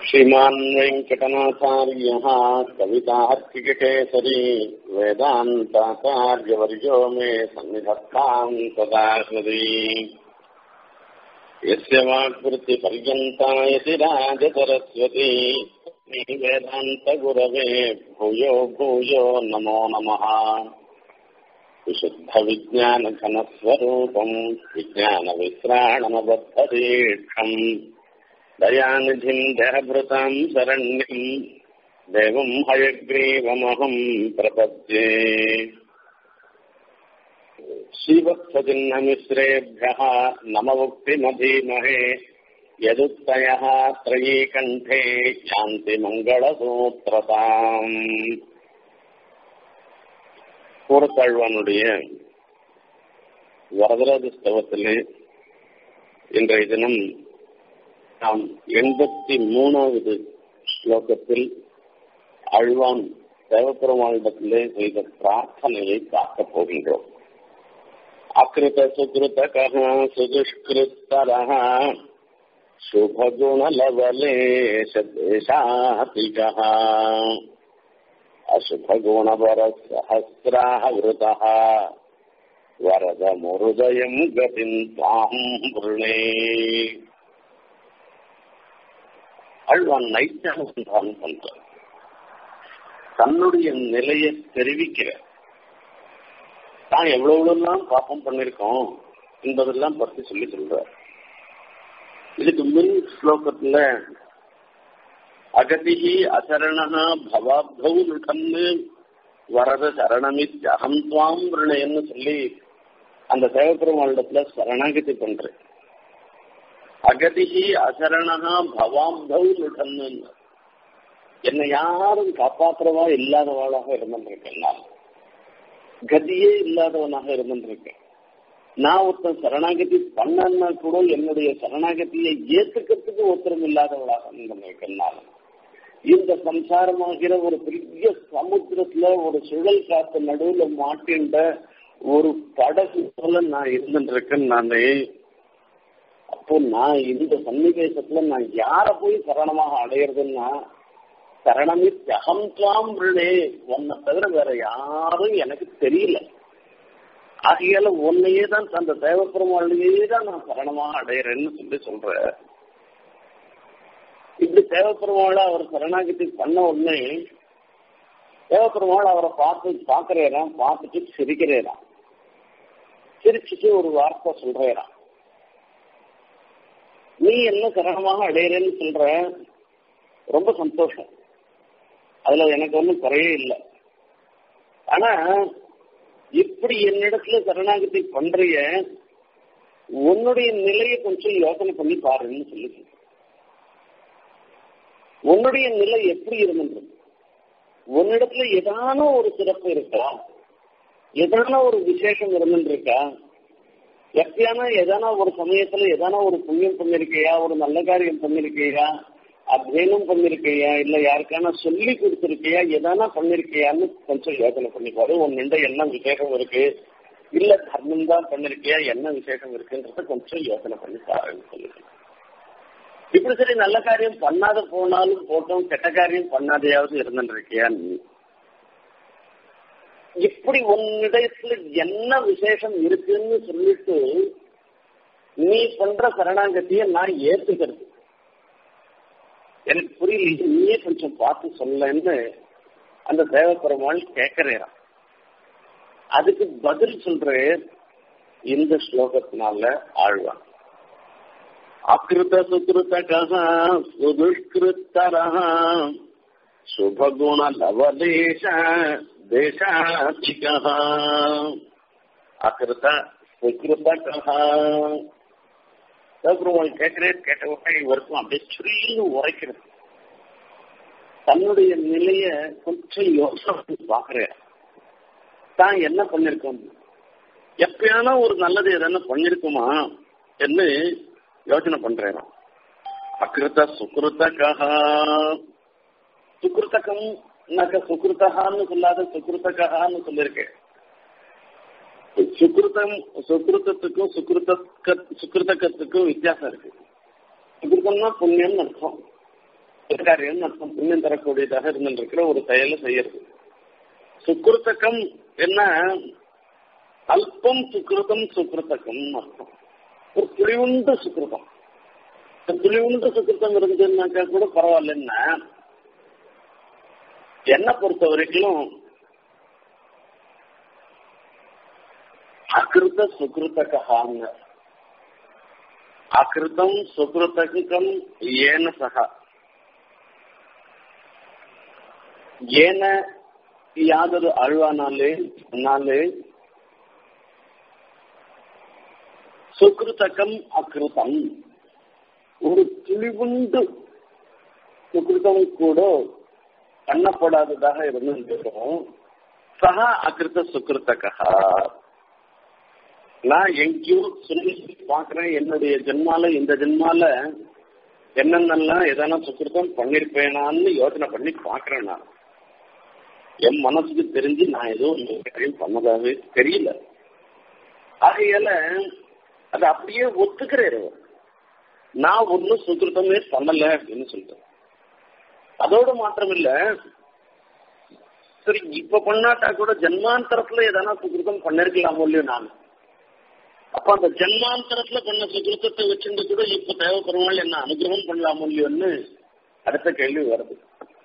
श्रीमान् वेङ्कटनाथार्यः कविताहर्तिकेसरी वेदान्ताचार्यवर्यो मे सन्निधत्ताम् सदा हृदि यस्य वाक्वृत्तिपर्यन्ता यति राजसरस्वती वेदान्तगुरवे भूयो भूयो नमो नमः विशुद्धविज्ञानघनस्वरूपम् विज्ञानविश्राणमबद्धदीक्षम् दयानिधिम् देहभृताम् शरण्यम् देवम् हयग्रीवमहम् प्रपद्ये श्रीवत्सचिह्नमिश्रेभ्यः नममुक्तिमधीमहे यदुक्तयः त्रयीकण्ठे यान्ति மங்களசூத்திரதாம் கூறத்தாழ்வானுடைய வரதராஜ ஸ்தவத்திலே இன்றைய தினம் நாம் எண்பத்தி மூணாவது ஸ்லோகத்தில் அழ்வான் தேவப்பெருமாளிடத்திலே செய்த பிரார்த்தனையை பார்க்க போகின்றோம் அக்கிருத சுகிருதக சுதுஷ்கிருத்தரः शुभगुणलवलेशदेशातिकः अशुभगुणवरसहस्रावृतः वरदमुहृदयम् गतिम् त्वाम् वृणे அழ்வான் நைத்தியானுசந்தானம் பண்ற தன்னுடைய நிலையை தெரிவிக்கிற தான் எவ்வளவுலாம் பாப்பம் பண்ணிருக்கோம் என்பதெல்லாம் பற்றி சொல்லி சொல்ற இதுக்கு முன் ஸ்லோகத்துல அகதிகி அசரணா பவாப்தௌ நிகன்னு வரத சரணமித் அகம் துவாம் விருணைன்னு சொல்லி அந்த தேவப்பெருமாளிடத்துல சரணாகதி பண்றேன் அகதிகி அசரணா பவாப்தௌ நிகன்னு என்னை யாரும் காப்பாற்றுறவா இல்லாதவாளாக இருந்திருக்கேன் நான் கதியே இல்லாதவனாக இருந்திருக்கேன் நான் ஒருத்தன் சரணாகதி பண்ணன்னா கூட என்னுடைய சரணாகதியை ஏத்துக்கிறதுக்கு ஒருத்தரும் இல்லாதவளாக இருந்திருக்கேன் நான் இந்த சம்சாரமாகிற ஒரு பெரிய சமுத்திரத்துல ஒரு சுழல் காத்து நடுவுல மாட்டின்ற ஒரு படகு போல நான் இருந்துருக்கேன் நானே அப்போ நான் இந்த சன்னிவேசத்துல நான் யார போய் சரணமாக அடையிறதுன்னா சரணமி அகம் துவாம் விழே உன்னை தவிர வேற யாரும் எனக்கு தெரியல ஆகையால உன்னையே தான் அந்த தேவப்பெருமாளையே தான் நான் சரணமாக அடையிறேன்னு சொல்லி சொல்ற இப்படி தேவப்பெருமாளை அவர் சரணாகதி பண்ண உடனே தேவப்பெருமாள் அவரை பார்த்து பாக்குறேராம் பார்த்துட்டு சிரிக்கிறேராம் சிரிச்சுட்டு ஒரு வார்த்தை சொல்றேராம் நீ என்ன சரணமாக அடையிறேன்னு சொல்ற ரொம்ப சந்தோஷம் அதுல எனக்கு ஒன்றும் குறையே இல்லை ஆனா இப்படி என்னிடத்துல சரணாகதி பண்றிய உன்னுடைய நிலையை கொஞ்சம் யோசனை பண்ணி பாருன்னு சொல்லி உன்னுடைய நிலை எப்படி இருந்தது உன்னிடத்துல ஏதான ஒரு சிறப்பு இருக்கா ஏதான ஒரு விசேஷம் இருந்துருக்கா எப்பயானா எதான ஒரு சமயத்துல எதான ஒரு புண்ணியம் பண்ணிருக்கையா ஒரு நல்ல காரியம் பண்ணிருக்கையா அத்தியனம் பண்ணிருக்கையா இல்ல யாருக்கான சொல்லி கொடுத்துருக்கையா எதானா பண்ணிருக்கையான்னு கொஞ்சம் யோசனை பண்ணிப்பாரு உன்னிண்ட என்ன விசேஷம் இருக்கு இல்ல தர்மம் தான் பண்ணிருக்கியா என்ன விசேஷம் இருக்குன்றத கொஞ்சம் யோசனை பண்ணி பாருன்னு சொல்லிட்டு இப்படி சரி நல்ல காரியம் பண்ணாத போனாலும் போட்டோம் கெட்ட காரியம் பண்ணாதையாவது இருந்துருக்கியா நீ இப்படி உன்னிடத்துல என்ன விசேஷம் இருக்குன்னு சொல்லிட்டு நீ பண்ற சரணாகத்திய நான் ஏத்துக்கிறது எனக்கு புரியல நீயே கொஞ்சம் பார்த்து சொல்லன்னு அந்த தேவப்பெருமாள் கேட்கிறேன் அதுக்கு பதில் சொல்றேன் இந்த ஸ்லோகத்தினால ஆழ்வான் அகிருத சுகிருத்தக சுதுஷ்கிருத்தர சுபகுண லவதேச தேசாதிக அகிருத சுகிருத்தக பெருமாள் கேட்கிறேன் கேட்ட உடனே இவருக்கும் அப்படியே சுரின்னு உரைக்கிறது தன்னுடைய நிலைய கொஞ்சம் யோசனை பாக்குறேன் தான் என்ன பண்ணிருக்கோம் எப்பயானா ஒரு நல்லது எதனா பண்ணிருக்குமா என்று யோசனை பண்றேன் அகிருத்த சுக்கிருத்தகா சுக்கிருத்தகம் சுக்கிருத்தகான்னு சொல்லாத சுக்கிருத்தகான்னு சொல்லியிருக்கேன் சுக்கிருத்தம் சுக்கிருத்தத்துக்கும் சுக்கிருத்த சுக்கிருத்தக்கத்துக்கும் வித்தியாசம் இருக்கு சுக்கிருத்தம்னா புண்ணியம்னு அர்த்தம் காரியம் அர்த்தம் புண்ணியம் தரக்கூடியதாக இருந்திருக்கிற ஒரு செயலை செய்யறது சுக்கிருத்தக்கம் என்ன அல்பம் சுக்கிருத்தம் சுக்கிருத்தக்கம் அர்த்தம் ஒரு துளிவுண்டு சுக்கிருத்தம் துளிவுண்டு சுக்கிருத்தம் இருந்ததுன்னாக்கா கூட பரவாயில்லன்னா என்ன பொறுத்த வரைக்கும் அகிருத சுகிருத்தகாங்க அகிருதம் சுகிருத்தகம் ஏன சக ஏன யாதொரு அழுவானாலே சொன்னாலே சுகிருத்தகம் அகிருதம் ஒரு துளிவுண்டு சுகிருதம் கூட பண்ணப்படாததாக இருந்திருக்கிறோம் சகா அகிருத்த சுகிருத்தகா நான் எங்கேயோ சொல்லி பாக்குறேன் என்னுடைய ஜென்மால இந்த ஜென்மால என்னென்னலாம் எதனா சுக்கிருத்தம் பண்ணிருப்பேனான்னு யோசனை பண்ணி பாக்குறேன் நான் என் மனசுக்கு தெரிஞ்சு நான் ஏதோ ஒரு காரியம் பண்ணதாவே தெரியல ஆகையால அதை அப்படியே ஒத்துக்கிறேன் நான் ஒன்னும் சுக்கிருத்தமே பண்ணல அப்படின்னு சொல்லிட்டேன் அதோட மாத்திரம் இல்ல சரி இப்ப பண்ணாட்டா கூட ஜென்மாந்தரத்துல எதனா சுக்கிருத்தம் பண்ணிருக்கலாமோ இல்லையோ நான் அப்ப அந்த ஜென்மாந்தரத்துல பண்ண சுகிருத்தத்தை வச்சுட்டு கூட இப்ப தேவைப்படுவாள் என்ன அனுகிரகம் பண்ணலாமோ இல்லையோன்னு அடுத்த கேள்வி வருது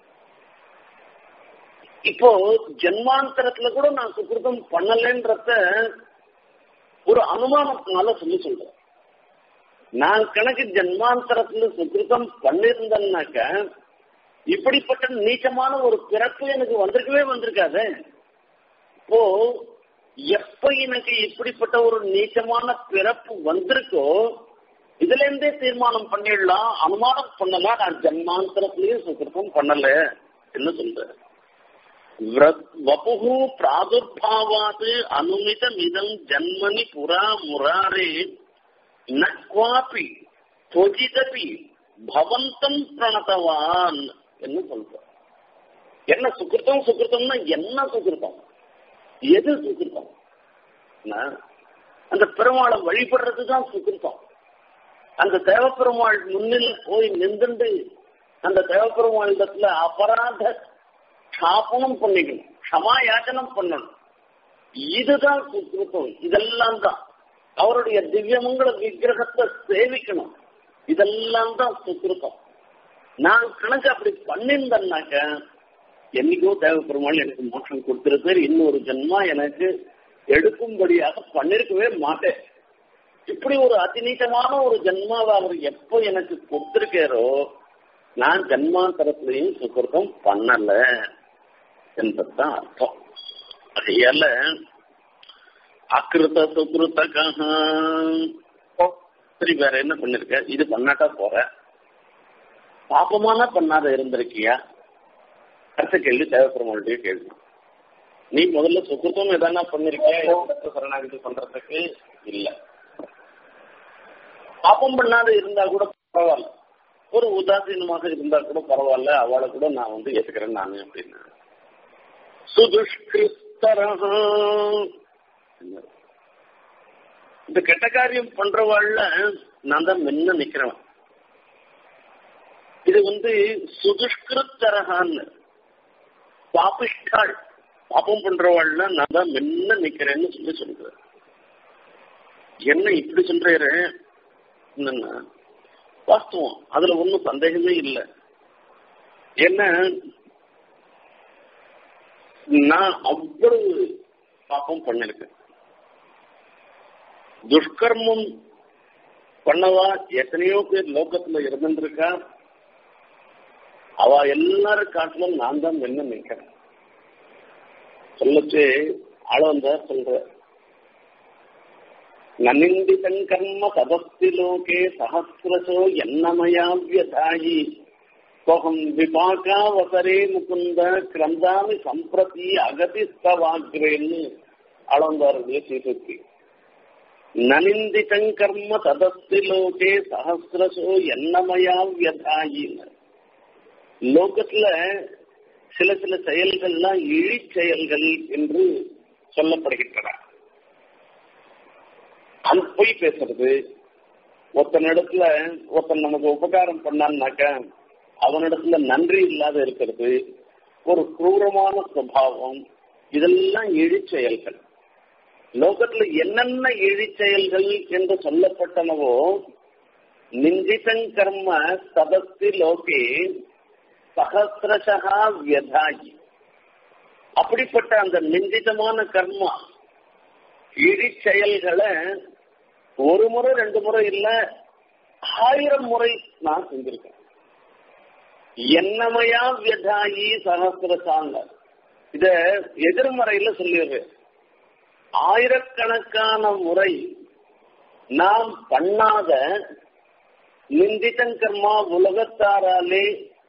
இப்போ ஜென்மாந்தரத்துல கூட நான் சுகிருத்தம் பண்ணலன்றத ஒரு அனுமானத்தினால சொல்லி சொல்றேன் நான் கணக்கு ஜென்மாந்தரத்துல சுகிருத்தம் பண்ணிருந்தேன்னாக்க இப்படிப்பட்ட நீச்சமான ஒரு பிறப்பு எனக்கு வந்திருக்கவே வந்திருக்காது இப்போ எப்ப எனக்கு இப்படிப்பட்ட ஒரு நீச்சமான பிறப்பு வந்திருக்கோ இதுல இருந்தே தீர்மானம் பண்ணிடலாம் அனுமானம் பண்ணலாம் நான் ஜன்மாந்தரத்திலேயே சுகிருத்தம் பண்ணல என்ன சொல்றேன் வபுகு பிராதுர்பாவாது அனுமிதமிதம் ஜன்மனி புரா முராரே நக்வாபி தொஜிதபி பவந்தம் பிரணதவான் என்ன சொல்ற என்ன சுகிருத்தம் சுகிருத்தம்னா என்ன சுகிருத்தம் எது சுகிருத்தம் அந்த பெருமாளை வழிபடுறதுதான் சுகிருத்தம் அந்த தேவப்பெருமாள் முன்னில் போய் நின்றுண்டு அந்த தேவப்பெருமாள் இடத்துல அபராத க்ஷாபனம் பண்ணிக்கணும் க்ஷமா யாச்சனம் பண்ணணும் இதுதான் சுகிருத்தம் இதெல்லாம் தான் அவருடைய திவ்யமங்கள விக்கிரகத்தை சேவிக்கணும் இதெல்லாம் தான் சுகிருத்தம் நான் கணக்கு அப்படி பண்ணியிருந்தேன்னாக்க என்னைக்கோ தேவ பெருமாள் எனக்கு மோட்சம் கொடுத்திருக்காரு இன்னொரு ஜென்மா எனக்கு எடுக்கும்படியாக பண்ணிருக்கவே மாட்டேன் இப்படி ஒரு அதிநீட்டமான ஒரு ஜென்மாவை அவர் எப்போ எனக்கு கொடுத்திருக்காரோ நான் ஜென்மாந்தரத்திலையும் சுக்கிருத்தம் பண்ணல என்பதுதான் அர்த்தம் அதையால அக்கிருத்த சுக்கிருத்தக சரி வேற என்ன பண்ணிருக்க இது பண்ணாட்டா போற பாப்பமான பண்ணாத இருந்திருக்கியா அடுத்த கேள்வி தேவைப்படுறவங்களுடைய கேள்வி நீ முதல்ல சுத்தம் எதனா பண்ணிருக்கியா சரணாகதி பண்றதுக்கு இல்ல பாப்பம் பண்ணாத இருந்தா கூட பரவாயில்ல ஒரு உதாசீனமாக இருந்தா கூட பரவாயில்ல அவளை கூட நான் வந்து ஏத்துக்கிறேன் நானு அப்படின்னு சுதுஷ்கிருத்தரக இந்த கெட்ட காரியம் பண்றவாள்ல நான் தான் முன்ன நிக்கிறவன் இது வந்து சுதுஷ்கிருத்தரகான்னு பாபிஷ்டாள் பாப்பம் பண்றவாள்ல நான் தான் மென்ன நிக்கிறேன்னு சொல்லி சொல்றேன் என்ன இப்படி சொல்றாரு என்னன்னா வாஸ்தவம் அதுல ஒன்றும் சந்தேகமே இல்லை என்ன நான் அவ்வளவு பாப்பம் பண்ணிருக்கேன் துஷ்கர்மம் பண்ணவா எத்தனையோ பேர் லோகத்துல இருந்துருக்கா அவ எல்லாரும் காட்டிலும் நான் தான் மென்ன நிற்கிறேன் சொல்லச்சு ஆளவந்த சொல்ற நனிந்திதம் கர்ம சதஸ்தி லோகே சஹசிரசோ என்னமயா வியதாயி கோகம் விபாகாவசரே முகுந்த கிரந்தாமி சம்பிரதி அகதிஸ்தவாகிரேன்னு ஆளவந்தாருடைய சீசுக்கு நனிந்திதம் கர்ம சதஸ்தி லோகே சஹசிரசோ என்னமயா வியதாயின்னு லோகத்துல சில சில செயல்கள்லாம் இழி செயல்கள் என்று சொல்லப்படுகின்றன அந்த பொய் பேசுறது ஒருத்தன் இடத்துல ஒருத்தன் நமக்கு உபகாரம் பண்ணான்னாக்க அவனிடத்துல நன்றி இல்லாத இருக்கிறது ஒரு குரூரமான சுபாவம் இதெல்லாம் இழிச்செயல்கள் லோகத்துல என்னென்ன இழிச்செயல்கள் என்று சொல்லப்பட்டனவோ நிந்திதங் கர்ம சதஸ்தி லோகே சகசிரசகா வியதாகி அப்படிப்பட்ட அந்த நிந்திதமான கர்மா இழிச்செயல்களை ஒரு முறை ரெண்டு முறை இல்ல ஆயிரம் முறை நான் செஞ்சிருக்கேன் என்னமையா வியதாயி சகசிரசாங்க இத எதிர்மறையில சொல்லிடுறேன் ஆயிரக்கணக்கான முறை நாம் பண்ணாத நிந்திதங்கர்மா உலகத்தாராலே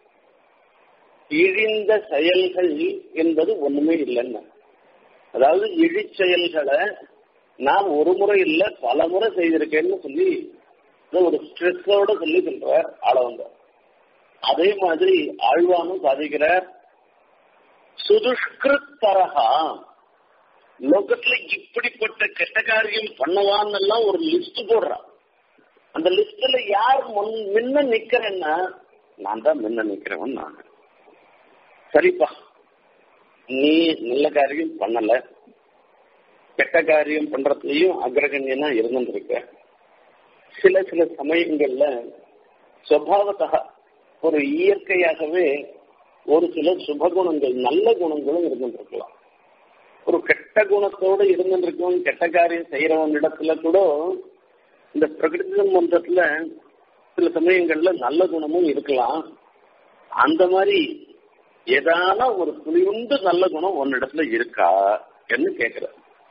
இழிந்த செயல்கள் என்பது ஒண்ணுமே இல்லைன்னு அதாவது இழி செயல்களை நான் ஒரு முறை இல்ல பல முறை செய்திருக்கேன்னு சொல்லி ஒரு ஸ்ட்ரெஸ்ஸோட சொல்லி சொல்றார் ஆளவங்க அதே மாதிரி ஆழ்வானும் சாதிக்கிறார் சுதுஷ்கிருத்தரகா லோகத்துல இப்படிப்பட்ட கெட்ட காரியம் பண்ணவான்னு எல்லாம் ஒரு லிஸ்ட் போடுறான் அந்த லிஸ்ட்ல யார் முன் முன்ன நிக்கிறேன்னா நான் தான் முன்ன நிக்கிறவன் நான் சரிப்பா நீ நல்ல காரியம் பண்ணல கெட்ட காரியம் பண்றதுலயும் அக்ரகண்யனா இருந்துருக்க சில சில சமயங்கள்ல சுவாவத்தக ஒரு இயற்கையாகவே ஒரு சில சுபகுணங்கள் நல்ல குணங்களும் இருந்துருக்கலாம் ஒரு கெட்ட குணத்தோடு இருந்துருக்கவன் கெட்ட காரியம் செய்யறவன் இடத்துல கூட இந்த பிரகிருதி மந்திரத்துல சில சமயங்கள்ல நல்ல குணமும் இருக்கலாம் அந்த மாதிரி ஏதான ஒரு துணிவுண்டு நல்ல குணம் உன்னிடத்துல இருக்கா என்று கேக்குற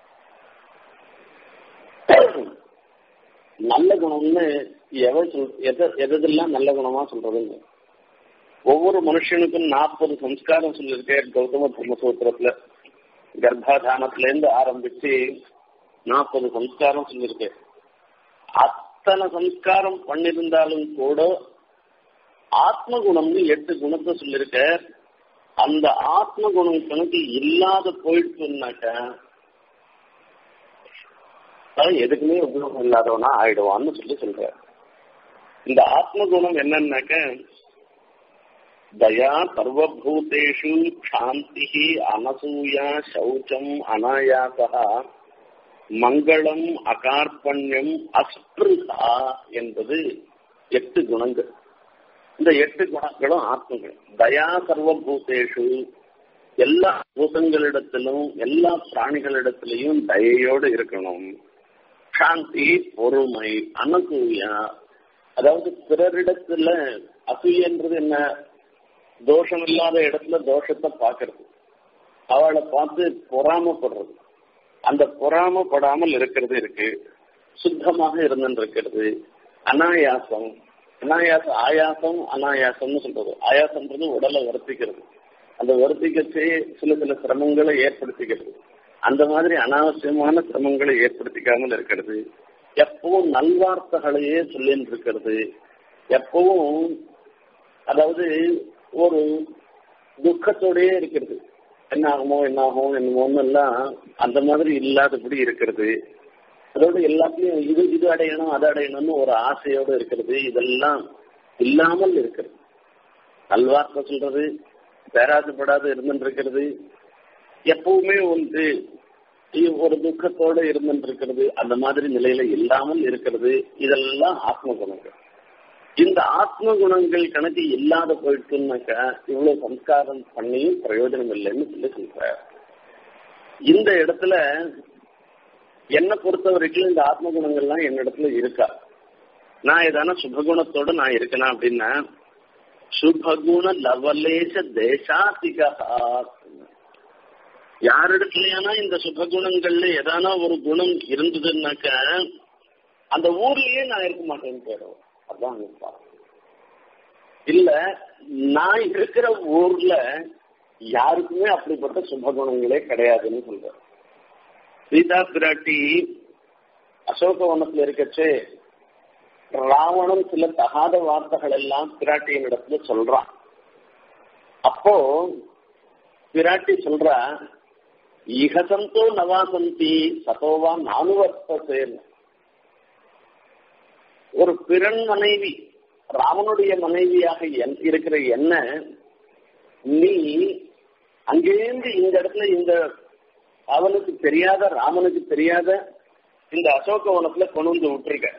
நல்ல குணம்னு எவ சொல் எதை எதெல்லாம் நல்ல குணமா சொல்றதுன்னு ஒவ்வொரு மனுஷனுக்கும் நாற்பது சம்ஸ்காரம் சொல்லியிருக்கேன் கௌதம பிரம்மசூத்திரத்துல கர்ப்பாதானத்துல இருந்து ஆரம்பிச்சு நாற்பது சம்ஸ்காரம் சொல்லியிருக்கேன் அத்தனை சம்ஸ்காரம் பண்ணிருந்தாலும் கூட ஆத்ம குணம்னு எட்டு குணத்தை சொல்லியிருக்க அந்த ஆத்ம குணம் கணக்கு இல்லாத போயிடுச்சுன்னாக்க எதுக்குமே உபயோகம் இல்லாதவனா ஆயிடுவான்னு சொல்லி சொல்ற இந்த ஆத்ம குணம் என்னன்னாக்க தயா சர்வபூதேஷு சாந்தி அனசூயா சௌச்சம் அனாயாசா மங்களம் அகார்பண்யம் அஸ்பிருதா என்பது எட்டு குணங்கள் இந்த எட்டு குணங்களும் ஆத்மங்கள் தயா சர்வபூதேஷு எல்லா பூதங்களிடத்திலும் எல்லா பிராணிகளிடத்திலையும் தயையோடு இருக்கணும் சாந்தி பொறுமை அனசூயா அதாவது பிறரிடத்துல அசூயன்றது என்ன தோஷம் இல்லாத இடத்துல தோஷத்தை பார்க்கறது அவளை பார்த்து பொறாமப்படுறது அந்த பொறாமப்படாமல் இருக்கிறது இருக்கு சுத்தமாக இருந்துட்டு இருக்கிறது அனாயாசம் அனாயாசம் ஆயாசம் அனாயாசம்னு சொல்றது ஆயாசம்ன்றது உடலை வருத்திக்கிறது அந்த வருத்திக்கச்சே சில சில சிரமங்களை ஏற்படுத்திக்கிறது அந்த மாதிரி அனாவசியமான சிரமங்களை ஏற்படுத்திக்காமல் இருக்கிறது எப்பவும் நல்வார்த்தைகளையே சொல்லின்னு இருக்கிறது எப்பவும் அதாவது ஒரு துக்கத்தோடயே இருக்கிறது என்ன ஆகுமோ என்ன ஆகும் என்னமோன்னு எல்லாம் அந்த மாதிரி இல்லாதபடி இருக்கிறது அதோட எல்லாத்தையும் இது இது அடையணும் அது அடையணும்னு ஒரு ஆசையோடு இருக்கிறது இதெல்லாம் இல்லாமல் இருக்கிறது நல்வார்த்தை சொல்றது பேராசப்படாது இருந்துட்டு இருக்கிறது எப்பவுமே வந்து ஒரு துக்கத்தோட இருந்துட்டு இருக்கிறது அந்த மாதிரி நிலையில இல்லாமல் இருக்கிறது இதெல்லாம் ஆத்ம குணங்கள் இந்த ஆத்ம குணங்கள் கணக்கு இல்லாத போயிட்டுனாக்க இவ்வளவு சம்ஸ்காரம் பண்ணியும் பிரயோஜனம் இல்லைன்னு சொல்லி சொல்ற இந்த இடத்துல என்னை பொறுத்த வரைக்கும் இந்த ஆத்ம குணங்கள்லாம் என்னிடத்துல இருக்கா நான் ஏதான சுபகுணத்தோட நான் இருக்கேனா அப்படின்னா சுபகுண லவலேச தேசாதிகா யாரிடத்துலயானா இந்த சுபகுணங்கள்ல ஏதானா ஒரு குணம் இருந்ததுன்னாக்க அந்த ஊர்லயே நான் இருக்க மாட்டேன்னு போயிடும் அதான் இல்ல நான் இருக்கிற ஊர்ல யாருக்குமே அப்படிப்பட்ட சுபகுணங்களே கிடையாதுன்னு சொல்றேன் சீதா பிராட்டி அசோகவனத்துல இருக்கச்சு ராவணன் சில தகாத வார்த்தைகள் எல்லாம் பிராட்டியின் இடத்துல சொல்றான் அப்போ பிராட்டி சொல்ற இகசந்தோ நவாசந்தி சதோவா நானுவர்த்தேன் ஒரு பிறன் மனைவி ராமனுடைய மனைவியாக இருக்கிற என்ன நீ அங்கேருந்து இந்த இடத்துல இந்த அவனுக்கு தெரியாத ராமனுக்கு தெரியாத இந்த அசோகவனத்துல கொண்டு வந்து விட்டுருக்க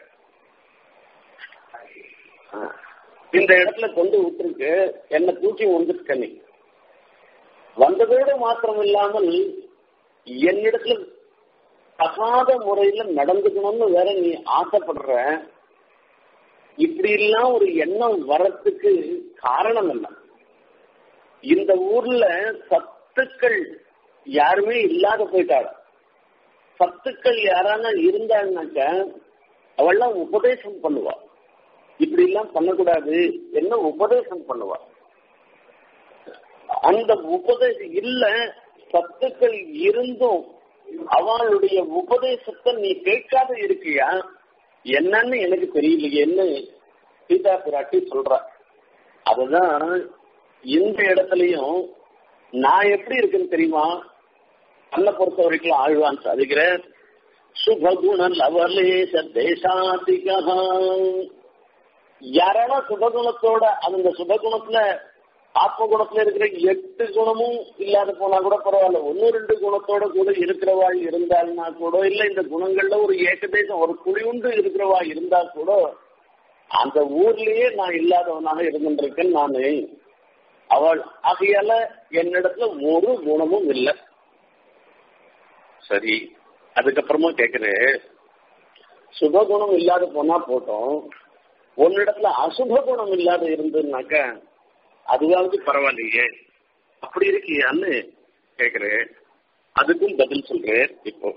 இந்த இடத்துல கொண்டு விட்டுருக்கு என்ன தூக்கி வந்துருக்க நீ வந்ததோடு மாத்திரம் இல்லாமல் என்னிடத்துல தகாத முறையில நடந்துக்கணும்னு வேற நீ ஆசைப்படுற இப்படி எல்லாம் ஒரு எண்ணம் வரத்துக்கு காரணம் என்ன இந்த ஊர்ல சத்துக்கள் யாருமே இல்லாத போயிட்டாள் சத்துக்கள் யாரான இருந்தாங்கனாக்க அவள்லாம் உபதேசம் பண்ணுவா இப்படி எல்லாம் பண்ணக்கூடாது என்ன உபதேசம் பண்ணுவா அந்த உபதேசம் இல்ல சத்துக்கள் இருந்தும் அவளுடைய உபதேசத்தை நீ கேட்காத இருக்கியா என்னன்னு எனக்கு தெரியலையேன்னு சீதா பிராட்டி சொல்ற அதுதான் இந்த இடத்துலயும் நான் எப்படி இருக்குன்னு தெரியுமா தன்னை பொறுத்த வரைக்கும் ஆழ்வான் சாதிக்கிற சுபகுண லவலேச தேசாதிகா யாரான சுபகுணத்தோட அந்த சுபகுணத்துல ஆத்ம குணத்துல இருக்கிற எட்டு குணமும் இல்லாத போனா கூட பரவாயில்ல ஒன்னு ரெண்டு குணத்தோட கூட இருக்கிறவா இருந்தால்னா கூட இல்ல இந்த குணங்கள்ல ஒரு ஏகதேசம் ஒரு குழியுண்டு இருக்கிறவா இருந்தா கூட அந்த ஊர்லயே நான் இல்லாதவனாக இருந்துருக்கேன் நானு அவள் ஆகையால என்னிடத்துல ஒரு குணமும் இல்லை சரி அதுக்கப்புறமா கேக்குறேன் சுபகுணம் இல்லாத போனா போட்டோம் உன்னிடத்துல அசுப குணம் இல்லாத இருந்ததுனாக்க அதுவாவது பரவாயில்லையே அப்படி இருக்கியான்னு கேக்குறேன் அதுக்கும் பதில் சொல்றேன் இப்போ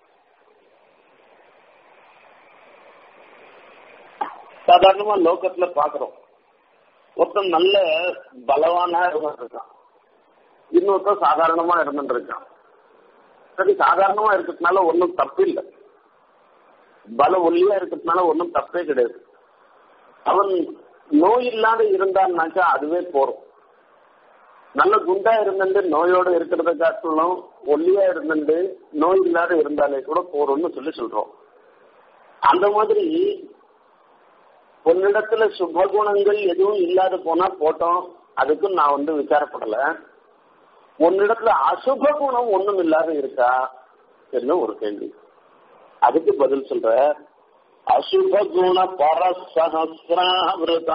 சாதாரணமா லோகத்துல பாக்குறோம் ஒருத்தன் நல்ல பலவானா இருந்திருக்கான் இன்னொருத்தன் சாதாரணமா இருந்துருக்கான் சரி சாதாரணமா இருக்கிறதுனால ஒன்றும் தப்பு இல்லை பல ஒல்லியா இருக்கிறதுனால ஒன்றும் தப்பே கிடையாது அவன் நோய் இல்லாத இருந்தான்னாக்கா அதுவே போறோம் நல்ல குண்டா இருந்துட்டு நோயோட இருக்கிறத காட்டிலும் ஒல்லியா இருந்துட்டு நோய் இல்லாத இருந்தாலே கூட போறோம்னு சொல்லி சொல்றோம் அந்த மாதிரி உன்னிடத்துல சுபகுணங்கள் எதுவும் இல்லாத போனா போட்டோம் அதுக்கும் நான் வந்து விசாரப்படல உன்னிடத்துல அசுப குணம் ஒண்ணும் இல்லாத இருக்கா என்ன ஒரு கேள்வி அதுக்கு பதில் சொல்ற அசுப குண பரசகசிராவிரதா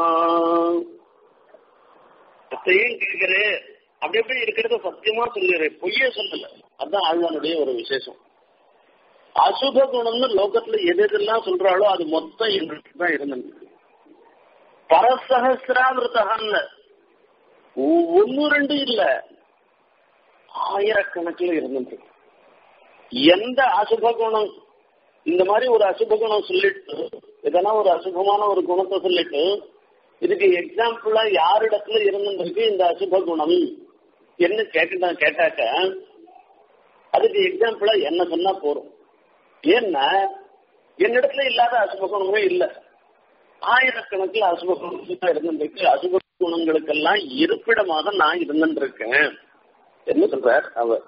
அத்தையும் கேட்கிறேன் அப்படி எப்படி இருக்கிறத சத்தியமா சொல்லிடுறேன் பொய்யே சொல்லல அதுதான் ஆழ்வானுடைய ஒரு விசேஷம் அசுப குணம்னு லோகத்துல எது எதெல்லாம் சொல்றாளோ அது மொத்தம் எங்களுக்கு தான் இருந்தது பரசகசிராவிரதான்னு ஒன்னு ரெண்டு இல்ல ஆயிரக்கணக்கில் இருந்தது எந்த அசுப குணம் இந்த மாதிரி ஒரு அசுப குணம் சொல்லிட்டு எதனா ஒரு அசுபமான ஒரு குணத்தை சொல்லிட்டு இதுக்கு எக்ஸாம்பிளா யாரிடத்துல இருந்திருக்கு இந்த அசுப குணம் என்ன கேட்டா கேட்டாக்க அதுக்கு எக்ஸாம்பிளா என்ன சொன்னா போறோம் ஏன்னா என்னிடத்துல இல்லாத அசுப குணமே இல்லை ஆயிரக்கணக்கில் அசுப குணம் இருந்திருக்கு அசுப குணங்களுக்கெல்லாம் இருப்பிடமாக நான் இருந்திருக்கேன் என்ன சொல்றார் அவர்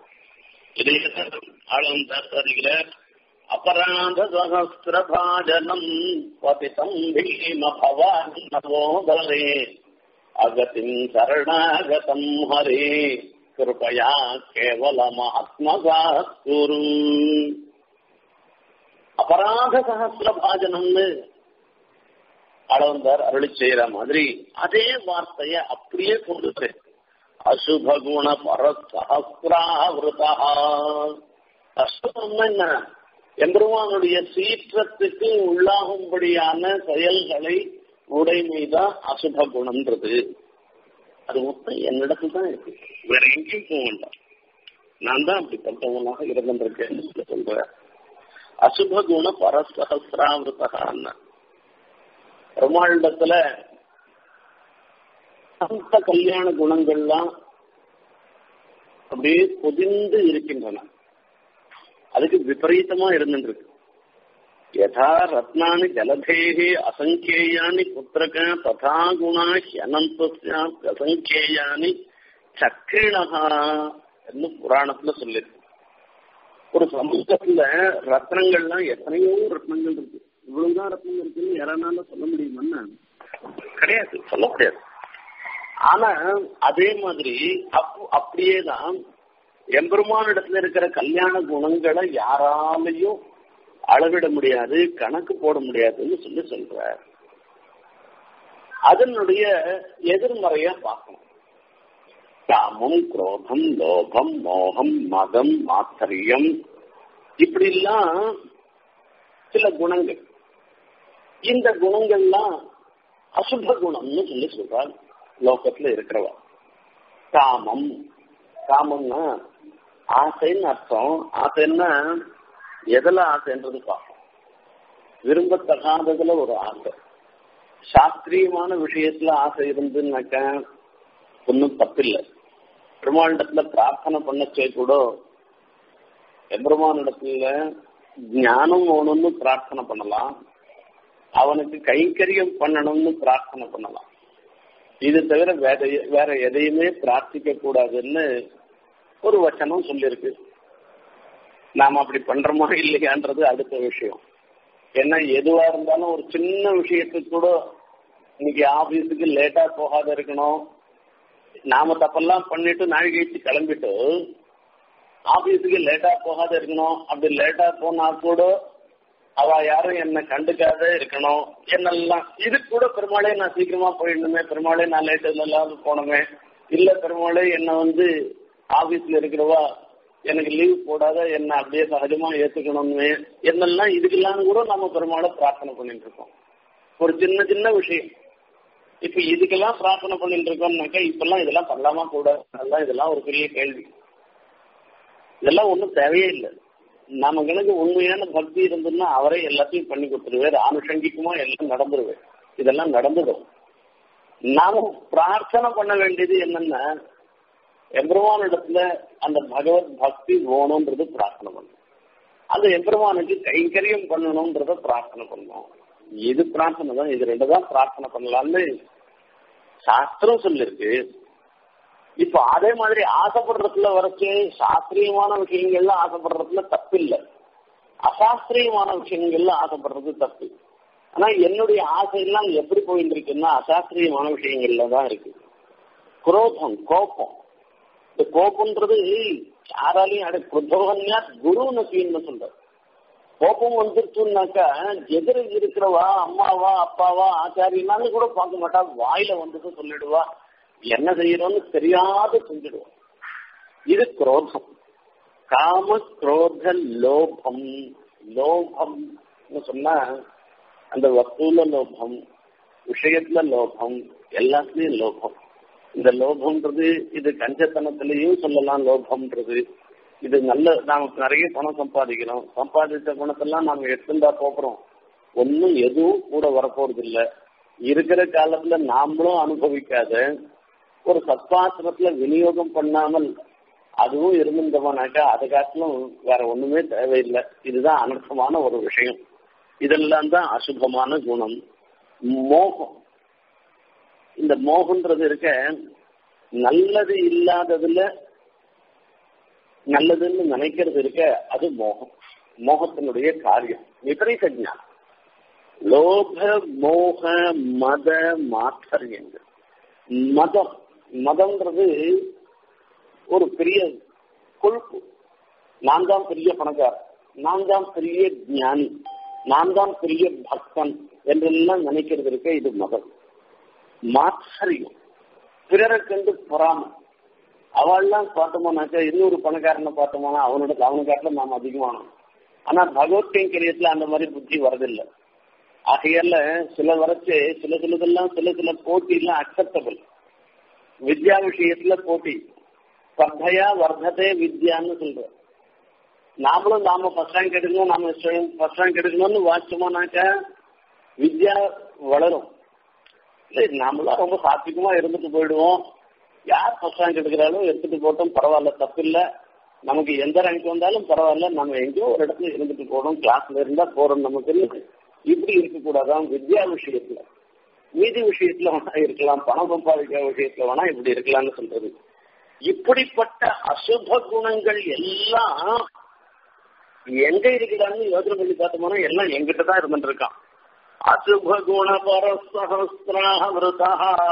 ஆளும் சாஸ்திரிகிறார் அபராத சகசிரபாஜனம் பதிதம் பீம பவான் நவோதரே அகதிம் சரணாகதம் ஹரே கிருபயா கேவலமாத்மகா குரு அபராத சகசிரபாஜனம்னு அளவந்தார் அருளி செய்யற மாதிரி அதே வார்த்தைய அப்படியே கொண்டு அசுபகுண பரசஹசிராவிரதா அசுபம் என்ன எம்பெருமானுடைய சீற்றத்துக்கு உள்ளாகும்படியான செயல்களை உடைமைதான் அசுப குணம்ன்றது அது மொத்தம் என்னிடத்துல தான் இருக்கு வேற எங்கேயும் போக வேண்டாம் நான் தான் அப்படிப்பட்டவனாக இருந்திருக்கேன் சொல்றேன் அசுப குண பரசஹசிராவிரதான்னு பெருமாளிடத்துல அந்த கல்யாண குணங்கள்லாம் அப்படியே பொதிந்து இருக்கின்றன அதுக்கு விபரீதமா இருந்துருக்கு யதா ரத்னானி ஜலதேகி அசங்கேயானி புத்திரக ததா குணா ஹியனந்தஸ்யாத் அசங்கேயானி சக்கிரணா என்று புராணத்துல சொல்லிருக்கு ஒரு சமூகத்துல ரத்னங்கள்லாம் எத்தனையோ ரத்னங்கள் இருக்கு இவ்வளவுதான் ரத்னங்கள் இருக்குன்னு யாரானால சொல்ல முடியுமான்னா கிடையாது சொல்ல முடியாது ஆனா அதே மாதிரி அப் அப்படியே தான் எம்பெருமானிடத்துல இருக்கிற கல்யாண குணங்களை யாராலையும் அளவிட முடியாது கணக்கு போட முடியாதுன்னு சொல்லி சொல்றார் அதனுடைய எதிர்மறையா பார்க்கணும் காமம் குரோதம் லோகம் மோகம் மதம் மாத்தரியம் இப்படி எல்லாம் சில குணங்கள் இந்த குணங்கள்லாம் அசுப குணம்னு சொல்லி சொல்றார் லோகத்துல இருக்கிறவா காமம் காமம்னா ஆசைன்னு அர்த்தம் ஆசைன்னா எதுல ஆசைன்றது பார்ப்போம் விரும்பத்தகாததுல ஒரு ஆசை சாஸ்திரியமான விஷயத்துல ஆசை இருந்துன்னாக்க ஒன்றும் தப்பில்லை பெருமாளிடத்துல பிரார்த்தனை பண்ணச்சே கூட எம்பெருமானிடத்துல ஞானம் வேணும்னு பிரார்த்தனை பண்ணலாம் அவனுக்கு கைங்கரியம் பண்ணணும்னு பிரார்த்தனை பண்ணலாம் இது தவிர வேற வேற எதையுமே பிரார்த்திக்க கூடாதுன்னு ஒரு வச்சனம் சொல்லியிருக்கு நாம அப்படி பண்றோமா இல்லையான்றது அடுத்த விஷயம் ஏன்னா எதுவா இருந்தாலும் ஒரு சின்ன விஷயத்துக்கு கூட இன்னைக்கு ஆபீஸுக்கு லேட்டா போகாத இருக்கணும் நாம தப்பெல்லாம் பண்ணிட்டு நாளைக்கு கழிச்சு கிளம்பிட்டு ஆபீஸுக்கு லேட்டா போகாத இருக்கணும் அப்படி லேட்டா போனா கூட அவ யாரும் என்ன கண்டுக்காத இருக்கணும் என்னெல்லாம் இது கூட பெருமாளே நான் சீக்கிரமா போயிடணுமே பெருமாளே நான் லேட்டு இல்லாத போனமே இல்ல பெருமாளே என்ன வந்து ஆபீஸ்ல இருக்கிறவா எனக்கு லீவ் போடாத என்ன அப்படியே சகஜமா ஏத்துக்கணும்னு என்னெல்லாம் இதுக்கெல்லாம் கூட நம்ம பெருமாளை பிரார்த்தனை பண்ணிட்டு இருக்கோம் ஒரு சின்ன சின்ன விஷயம் இப்ப இதுக்கெல்லாம் பிரார்த்தனை பண்ணிட்டு இருக்கோம்னாக்கா இப்பெல்லாம் இதெல்லாம் பண்ணலாமா கூட அதெல்லாம் இதெல்லாம் ஒரு பெரிய கேள்வி இதெல்லாம் ஒன்றும் தேவையே இல்லை நம்ம கணக்கு உண்மையான பக்தி இருந்ததுன்னா அவரே எல்லாத்தையும் பண்ணி கொடுத்துருவார் ஆனுஷங்கிக்குமா எல்லாம் நடந்துருவேன் இதெல்லாம் நடந்துடும் நாம பிரார்த்தனை பண்ண வேண்டியது என்னன்னா எம்பெருமானிடத்துல அந்த பகவத் பக்தி வேணும்ன்றது பிரார்த்தனை பண்ணணும் அந்த எம்பெருமானுக்கு கைங்கரியம் பண்ணணும்ன்றத பிரார்த்தனை பண்ணணும் இது பிரார்த்தனை தான் இது ரெண்டு தான் பிரார்த்தனை பண்ணலாம்னு சாஸ்திரம் சொல்லிருக்கு இப்போ அதே மாதிரி ஆசைப்படுறதுல வரைச்சு சாஸ்திரியமான விஷயங்கள்ல ஆசைப்படுறதுல தப்பு இல்லை அசாஸ்திரியமான விஷயங்கள்ல ஆசைப்படுறது தப்பு ஆனா என்னுடைய ஆசையெல்லாம் எப்படி போயிட்டு இருக்குன்னா அசாஸ்திரியமான விஷயங்கள்ல தான் இருக்கு குரோதம் கோபம் இந்த கோபம்ன்றது யாராலையும் அடை குரோதன்யா குரு நசின்னு சொல்ற கோபம் வந்துருச்சுன்னாக்கா எதிர இருக்கிறவா அம்மாவா அப்பாவா ஆச்சாரியனாலும் கூட பார்க்க மாட்டா வாயில வந்துட்டு சொல்லிடுவா என்ன செய்யறோம்னு தெரியாத செஞ்சிடுவோம் இது குரோதம் காம குரோத லோபம் லோபம் சொன்னா அந்த வஸ்துல லோபம் விஷயத்துல லோபம் எல்லாத்துலயும் லோபம் இந்த லோபம்ன்றது இது கஞ்சத்தனத்திலையும் சொல்லலாம் லோபம்ன்றது இது நல்ல நாம நிறைய பணம் சம்பாதிக்கிறோம் சம்பாதிச்ச பணத்தெல்லாம் நாம எடுத்துட்டா போகிறோம் ஒன்னும் எதுவும் கூட வரப்போறது இல்ல இருக்கிற காலத்துல நாமளும் அனுபவிக்காத ஒரு சத்வாசிரத்துல விநியோகம் பண்ணாமல் அதுவும் இருந்திருந்தோம்னாக்கா அதை காட்டிலும் வேற ஒண்ணுமே தேவையில்லை இதுதான் அனர்த்தமான ஒரு விஷயம் இதெல்லாம் தான் அசுபமான குணம் மோகம் இந்த மோகன்றது இருக்க நல்லது இல்லாததுல நல்லதுன்னு நினைக்கிறது இருக்க அது மோகம் மோகத்தினுடைய காரியம் விபரீத ஞானம் லோக மோக மத மாத்தரியங்கள் மதம் மதம்ன்றது ஒரு பெரிய கொழுப்பு நான் தான் பெரிய பணக்காரன் நான் தான் பெரிய ஞானி நான் தான் பெரிய பக்தன் என்றெல்லாம் நினைக்கிறது இருக்க இது மதம் மாத்சரியம் பிறரை கண்டு பொறாமை அவள்லாம் பார்த்தோம்னாக்கா இன்னொரு பணக்காரனை பார்த்தோம்னா அவனோட அவனுக்காட்டில நாம் அதிகமானோம் ஆனா பகவத் கைங்கரியத்துல அந்த மாதிரி புத்தி வரதில்லை ஆகையால சில வரைச்சு சில சிலதெல்லாம் சில சில போட்டி எல்லாம் அக்செப்டபிள் வித்யா விஷயத்துல போட்டி ஸ்பர்தையா வர்த்ததே வித்யான்னு சொல்ற நாமளும் நாம ஃபர்ஸ்ட் ரேங்க் எடுக்கணும் நாம ஃபர்ஸ்ட் ரேங்க் எடுக்கணும்னு வாச்சோம்னாக்கா வித்யா வளரும் இல்லை நாமெல்லாம் ரொம்ப சாத்விகமா இருந்துட்டு போயிடுவோம் யார் ஃபர்ஸ்ட் ரேங்க் எடுக்கிறாலும் எடுத்துட்டு போட்டோம் பரவாயில்ல தப்பு இல்லை நமக்கு எந்த ரேங்க் வந்தாலும் பரவாயில்ல நம்ம எங்கேயோ ஒரு இடத்துல இருந்துட்டு போறோம் கிளாஸ்ல இருந்தா போறோம் நமக்கு இப்படி இருக்கக்கூடாதான் வித்யா விஷயத்துல மீதி விஷயத்துல வேணா இருக்கலாம் பணம் சம்பாதிக்கிற விஷயத்துல வேணா இப்படி இருக்கலாம்னு சொல்றது இப்படிப்பட்ட அசுப குணங்கள் எல்லாம் எங்க இருக்குதான்னு யோசனை பண்ணி பார்த்தோம்னா எல்லாம் எங்கிட்ட தான் இருந்துட்டு இருக்கான் அசுபகுண பரசகசிராவிரதா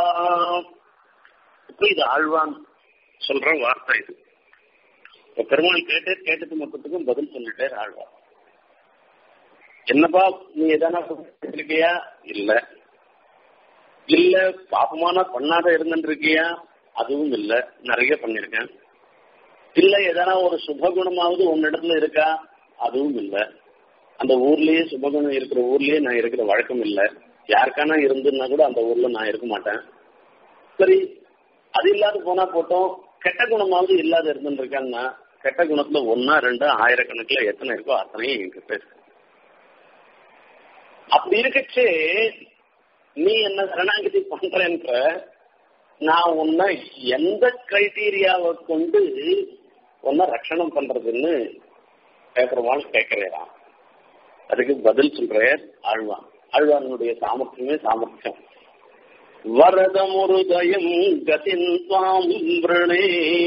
இப்ப இது ஆழ்வான் சொல்ற வார்த்தை இது இப்ப பெருமாள் கேட்டு கேட்டது மொத்தத்துக்கும் பதில் சொல்லிட்டே ஆழ்வான் என்னப்பா நீ எதனா இருக்கியா இல்ல இல்ல பாப்பமான பண்ணாத இருந்துருக்கியா அதுவும் இல்ல நிறைய பண்ணிருக்கேன் இல்ல எதனா ஒரு சுபகுணமாவது உன்னிடத்துல இருக்கா அதுவும் இல்ல அந்த ஊர்லயே சுபகுணம் இருக்கிற ஊர்லயே நான் இருக்கிற வழக்கம் இல்ல யாருக்கானா இருந்துன்னா கூட அந்த ஊர்ல நான் இருக்க மாட்டேன் சரி அது இல்லாத போனா போட்டோம் கெட்ட குணமாவது இல்லாத இருந்துருக்கான்னா கெட்ட குணத்துல ஒன்னா ரெண்டு ஆயிரக்கணக்கில் எத்தனை இருக்கோ அத்தனையும் என்கிட்ட இருக்கு அப்படி இருக்கச்சு நீ என்ன சரணாகதி பண்றேன்ற நான் உன்னை எந்த கிரைட்டீரியாவை கொண்டு உன்னை ரட்சணம் பண்றதுன்னு கேட்கறவாள் கேட்கிறேன் அதுக்கு பதில் சொல்றேன் ஆழ்வான் ஆழ்வானுடைய சாமர்த்தியமே சாமர்த்தியம் வரதமுருதயம் கதின் துவாம் விரணே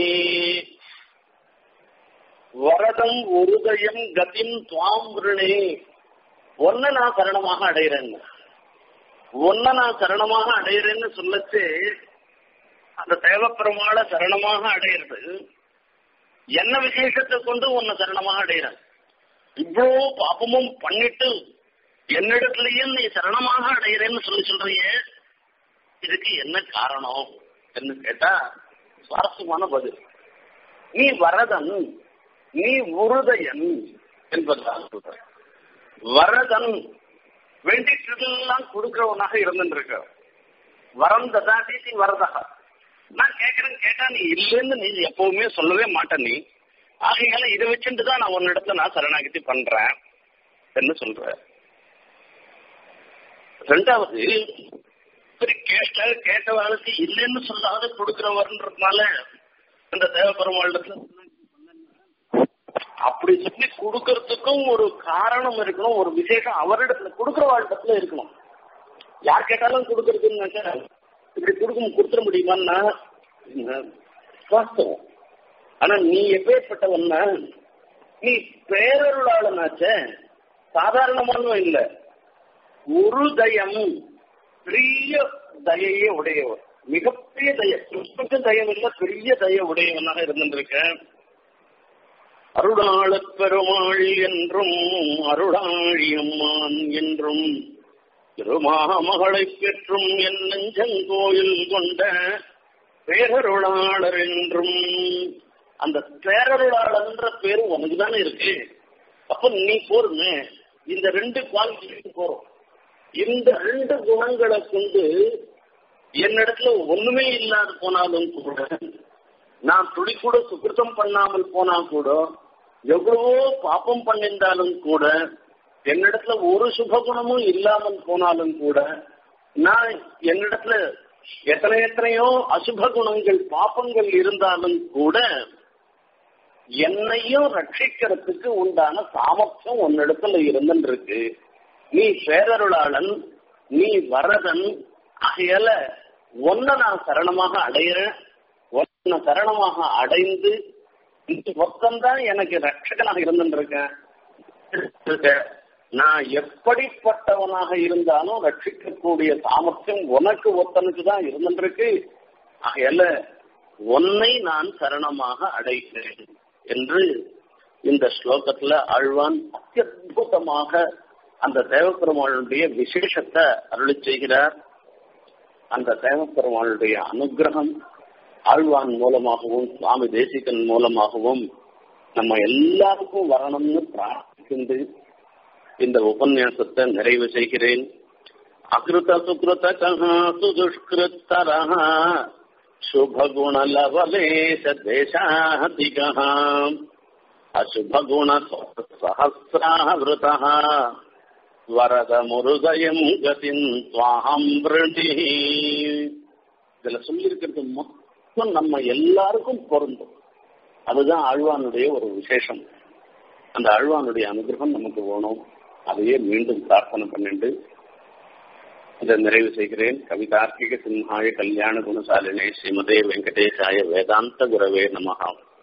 வரதம் உருதயம் கதின் துவாம் விரணே ஒன்ன நான் சரணமாக அடைகிறேன்னு ஒன்ன நான் சரணமாக அடையிறேன்னு சொல்லச்சு அந்த தேவப்பெருமாளை சரணமாக அடையிறது என்ன விசேஷத்தை கொண்டு உன்னை சரணமாக அடையிறேன் இவ்வளோ பாபமும் பண்ணிட்டு என்னிடத்துலயும் நீ சரணமாக அடையிறேன்னு சொல்லி சொல்றிய இதுக்கு என்ன காரணம் என்று கேட்டா சுவாரஸ்யமான பதில் நீ வரதன் நீ உருதயன் என்பதாக சொல்ற வரதன் வேண்டிட்டதெல்லாம் கொடுக்கிறவனாக இருந்துருக்க வரம் ததாதி வரதா நான் கேட்கறேன் கேட்டா நீ இல்லைன்னு நீ எப்பவுமே சொல்லவே மாட்ட நீ ஆகையால இதை வச்சுட்டு தான் நான் உன்னிடத்துல நான் சரணாகதி பண்றேன் என்ன சொல்ற ரெண்டாவது சரி கேட்ட கேட்டவர்களுக்கு இல்லைன்னு சொல்லாத கொடுக்கிறவர்ன்றதுனால இந்த தேவபெருமாளிடத்துல அப்படி சொல்லி கொடுக்கறதுக்கும் ஒரு காரணம் இருக்கணும் ஒரு விசேஷம் அவரிடத்துல கொடுக்கிறவாளிடத்துல இருக்கணும் யார் கேட்டாலும் கொடுக்கறதுன்னாக்கா இப்படி கொடுக்க கொடுத்துட முடியுமான்னா வாஸ்தவம் ஆனா நீ எப்பேற்பட்டவன்னா நீ பேரருளாளனாச்ச சாதாரணமானவன் இல்ல ஒரு தயம் பெரிய தயையே உடையவர் மிகப்பெரிய தய கிருஷ்ணனுக்கும் தயம் இல்ல பெரிய தய உடையவனாக இருந்திருக்கேன் அருளாளப் பெருமாள் என்றும் அருளாழியம்மான் என்றும் திருமாமகளை பெற்றும் என் நெஞ்சங்கோயில் கொண்ட பேரருளாளர் என்றும் அந்த பேரருளாளர்ன்ற பேரு உனக்கு தானே இருக்கு அப்ப நீ போருமே இந்த ரெண்டு குவாலிட்டி போறோம் இந்த ரெண்டு குணங்களை கொண்டு என்னிடத்துல ஒண்ணுமே இல்லாது போனாலும் கூட நான் துளி கூட சுகிருத்தம் பண்ணாமல் போனா கூட எவ்வளவோ பாப்பம் பண்ணிருந்தாலும் கூட என்னிடத்துல ஒரு சுபகுணமும் இல்லாமல் போனாலும் கூட நான் என்னிடத்துல எத்தனை எத்தனையோ அசுப குணங்கள் பாப்பங்கள் இருந்தாலும் கூட என்னையும் ரட்சிக்கிறதுக்கு உண்டான சாமர்த்தியம் உன்னிடத்துல இருந்துருக்கு நீ பேரருளாளன் நீ வரதன் ஆகையால ஒன்ன நான் சரணமாக அடையிறேன் ஒன்ன சரணமாக அடைந்து இந்த மொத்தம்தான் எனக்கு ரட்சகனாக இருந்துருக்கேன் நான் எப்படிப்பட்டவனாக இருந்தாலும் ரட்சிக்கக்கூடிய சாமர்த்தியம் உனக்கு ஒத்தனுக்கு தான் இருந்துருக்கு ஆகையால உன்னை நான் சரணமாக அடைகிறேன் என்று இந்த ஸ்லோகத்துல ஆழ்வான் அத்தியுதமாக அந்த தேவப்பெருமாளுடைய விசேஷத்தை அருளி செய்கிறார் அந்த தேவப்பெருமாளுடைய அனுகிரகம் ஆழ்வான் மூலமாகவும் சுவாமி தேசிகன் மூலமாகவும் நம்ம எல்லாருக்கும் வரணும்னு பிரார்த்திக்கின்று இந்த உபன்யாசத்தை நிறைவு செய்கிறேன் அகிருத சுகிருத சுதுஷ்கிருத்தர சுபகுண லவலேஷ தேசாதிக அசுபகுண சஹசிராவிருத வரத முருதயம் கதின் துவாம் இதுல சொல்லியிருக்கிறது மொத்தம் நம்ம எல்லாருக்கும் பொருந்தும் அதுதான் ஆழ்வானுடைய ஒரு விசேஷம் அந்த ஆழ்வானுடைய அனுகிரகம் நமக்கு வேணும் அதையே மீண்டும் பிரார்த்தனை பண்ணிட்டு இதை நிறைவு செய்கிறேன் கவிதார்க்கிக சிம்ஹாய கல்யாண குணசாலினே ஸ்ரீமதே வெங்கடேசாய வேதாந்த குரவே நமகாம்